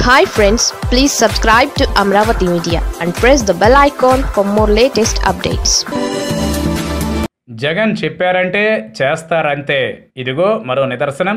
hi friends please subscribe to Amaravati media and press the bell icon for more latest updates Jagan చెప్పారంటే చేస్తారంతే ఇదిగో మరో నిదర్శనం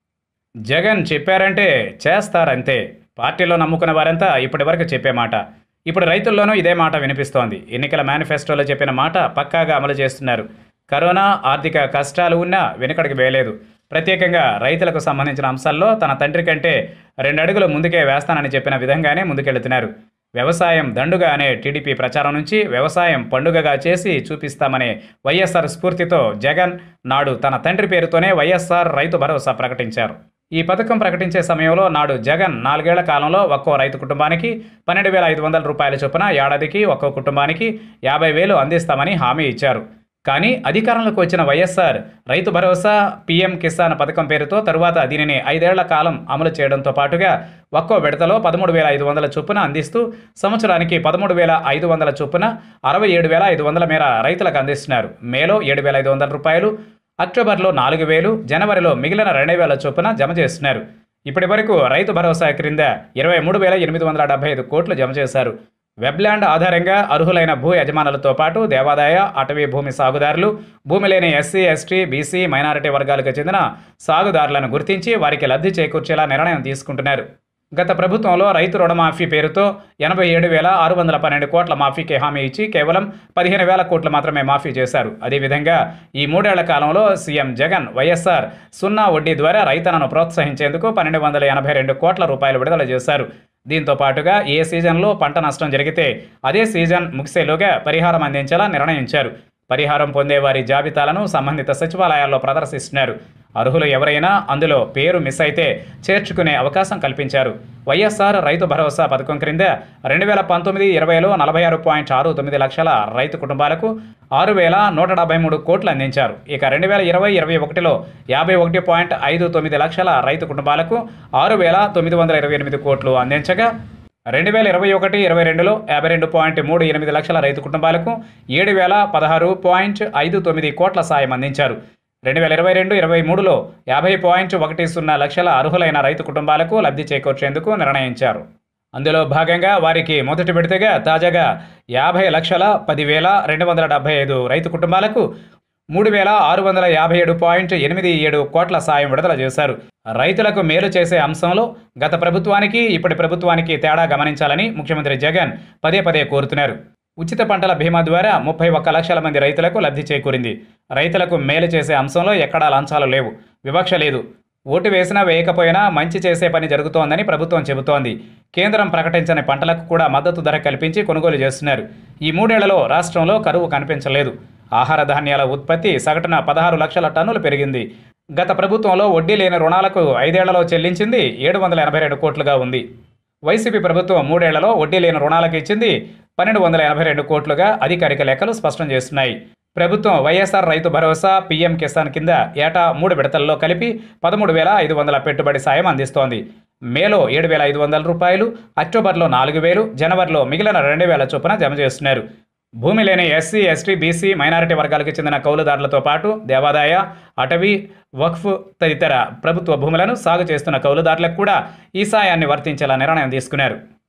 జగన్ చెప్పారంటే చేస్తారంతే పార్టీలో నమ్ముకున్న వారంతా ఇప్పటివరకు చెప్పే మాట ఇప్పుడు రైతుల్లోనూ ఇదే మాట వినిపిస్తోంది ఎన్నికల మేనిఫెస్టోలో చెప్పిన మాట పక్కాగా అమలు చేస్తున్నారు కరోనా ఆర్థిక కష్టాలు ఉన్నా వెనుకడికి వేయలేదు ప్రత్యేకంగా రైతులకు సంబంధించిన అంశాల్లో తన తండ్రి కంటే రెండు అడుగులు ముందుకే వేస్తానని చెప్పిన విధంగానే ముందుకెళ్తున్నారు వ్యవసాయం దండుగ అనే టీడీపీ ప్రచారం నుంచి వ్యవసాయం పండుగగా చేసి చూపిస్తామనే వైఎస్ఆర్ స్ఫూర్తితో జగన్ నాడు తన తండ్రి పేరుతోనే వైఎస్ఆర్ రైతు భరోసా ప్రకటించారు ఈ పథకం ప్రకటించే సమయంలో నాడు జగన్ నాలుగేళ్ల కాలంలో ఒక్కో రైతు కుటుంబానికి పన్నెండు వేల ఐదు వందల రూపాయల చొప్పున ఏడాదికి ఒక్కో కుటుంబానికి యాభై వేలు అందిస్తామని హామీ ఇచ్చారు కానీ అధికారంలోకి వచ్చిన వైఎస్ఆర్ రైతు భరోసా పీఎం కిసాన్ పథకం పేరుతో తరువాత దీనిని ఐదేళ్ల కాలం అమలు చేయడంతో పాటుగా ఒక్కో విడతలో పదమూడు వేల ఐదు వందల చొప్పున అందిస్తూ సంవత్సరానికి పదమూడు వేల ఐదు వందల చొప్పున అరవై ఏడు వేల ఐదు వందల మేర రైతులకు అందిస్తున్నారు మేలో ఏడు వేల ఐదు వందల రూపాయలు అక్టోబర్లో నాలుగు వేలు జనవరిలో మిగిలిన రెండు వేల చొప్పున జమ చేస్తున్నారు ఇప్పటి వరకు రైతు భరోసా క్రింద ఇరవై మూడు వేల ఎనిమిది వందల డెబ్బై ఐదు కోట్లు జమ చేశారు వెబ్ల్యాండ్ ఆధారంగా అర్హులైన భూ యజమానులతో పాటు దేవాదాయ అటవీ భూమి సాగుదారులు భూమి లేని ఎస్సీ ఎస్టీ బీసీ మైనారిటీ వర్గాలకు చెందిన సాగుదారులను గుర్తించి వారికి లబ్ధి చేకూర్చేలా నిర్ణయం తీసుకుంటున్నారు గత ప్రభుత్వంలో రైతు రుణమాఫీ పేరుతో ఎనభై ఏడు వేల ఆరు వందల పన్నెండు కోట్ల మాఫీకి హామీ ఇచ్చి కేవలం పదిహేను వేల కోట్లు మాత్రమే మాఫీ చేశారు అదేవిధంగా ఈ మూడేళ్ల కాలంలో సీఎం జగన్ వైఎస్ఆర్ సున్నా వడ్డీ ద్వారా రైతన్నను ప్రోత్సహించేందుకు పన్నెండు వందల ఎనభై రెండు కోట్ల రూపాయలు విడుదల చేశారు దీంతో పాటుగా ఏ సీజన్లో పంట నష్టం జరిగితే అదే సీజన్ ముగిసేలోగా పరిహారం అందించేలా నిర్ణయించారు పరిహారం పొందే వారి జాబితాలను సంబంధిత సచివాలయాల్లో ప్రదర్శిస్తున్నారు అర్హులు ఎవరైనా అందులో పేరు మిస్ అయితే చేర్చుకునే అవకాశం కల్పించారు వైఎస్ఆర్ రైతు భరోసా పథకం క్రింద రెండు వేల పంతొమ్మిది ఇరవైలో నలభై ఆరు పాయింట్ ఆరు తొమ్మిది లక్షల రైతు కుటుంబాలకు ఆరు వేల నూట డెబ్బై మూడు కోట్లు అందించారు ఇక రెండు వేల ఇరవై ఇరవై ఒకటిలో యాభై ఒకటి పాయింట్ ఐదు తొమ్మిది లక్షల రైతు కుటుంబాలకు ఆరు వేల తొమ్మిది వందల ఇరవై ఎనిమిది కోట్లు అందించగా రెండు వేల ఇరవై ఒకటి ఇరవై రెండులో యాభై రెండు పాయింట్ మూడు ఎనిమిది లక్షల రైతు కుటుంబాలకు ఏడు వేల పదహారు పాయింట్ ఐదు తొమ్మిది కోట్ల సాయం అందించారు రెండు వేల ఇరవై రెండు ఇరవై మూడులో యాభై పాయింట్ ఒకటి సున్నా లక్షల అర్హులైన రైతు కుటుంబాలకు లబ్ధి చేకూర్చేందుకు నిర్ణయించారు అందులో భాగంగా వారికి మొదటి విడతగా తాజాగా యాభై లక్షల పదివేల రెండు వందల డెబ్బై ఐదు రైతు కుటుంబాలకు మూడు వేల ఆరు వందల యాభై ఏడు పాయింట్ ఎనిమిది ఏడు కోట్ల సాయం విడుదల చేశారు రైతులకు మేలు చేసే అంశంలో గత ప్రభుత్వానికి ఇప్పటి ప్రభుత్వానికి తేడా గమనించాలని ముఖ్యమంత్రి జగన్ పదే పదే కోరుతున్నారు ఉచిత పంటల బీమా ద్వారా ముప్పై ఒక్క లక్షల మంది రైతులకు లబ్ధి చేకూరింది రైతులకు మేలు చేసే అంశంలో ఎక్కడా లంచాలు లేవు వివక్ష లేదు ఓటు వేసినా వేయకపోయినా మంచి చేసే పని జరుగుతోందని ప్రభుత్వం చెబుతోంది కేంద్రం ప్రకటించని పంటలకు కూడా మద్దతు ధర కల్పించి కొనుగోలు చేస్తున్నారు ఈ మూడేళ్లలో రాష్ట్రంలో కరువు కనిపించలేదు ఆహార ధాన్యాల ఉత్పత్తి సగటున పదహారు లక్షల టన్నులు పెరిగింది గత ప్రభుత్వంలో వడ్డీ లేని రుణాలకు ఐదేళ్లలో చెల్లించింది ఏడు వందల ఎనభై రెండు కోట్లుగా ఉంది వైసీపీ ప్రభుత్వం మూడేళ్లలో వడ్డీ లేని రుణాలకు ఇచ్చింది పన్నెండు వందల ఎనభై రెండు కోట్లుగా అధికారిక లెక్కలు స్పష్టం చేస్తున్నాయి ప్రభుత్వం వైఎస్ఆర్ రైతు భరోసా పీఎం కిసాన్ కింద ఏటా మూడు విడతల్లో కలిపి పదమూడు వేల ఐదు వందల పెట్టుబడి సాయం అందిస్తోంది మేలో ఏడు వేల ఐదు వందల రూపాయలు అక్టోబర్లో నాలుగు వేలు జనవరిలో మిగిలిన రెండు వేల చొప్పున జమ చేస్తున్నారు భూమి లేని ఎస్సీ ఎస్టీ బీసీ మైనారిటీ వర్గాలకు చెందిన కౌలుదారులతో పాటు దేవాదాయ అటవీ వక్ఫ్ తదితర ప్రభుత్వ భూములను సాగు చేస్తున్న కౌలుదారులకు కూడా ఈ సాయాన్ని వర్తించేలా నిర్ణయం తీసుకున్నారు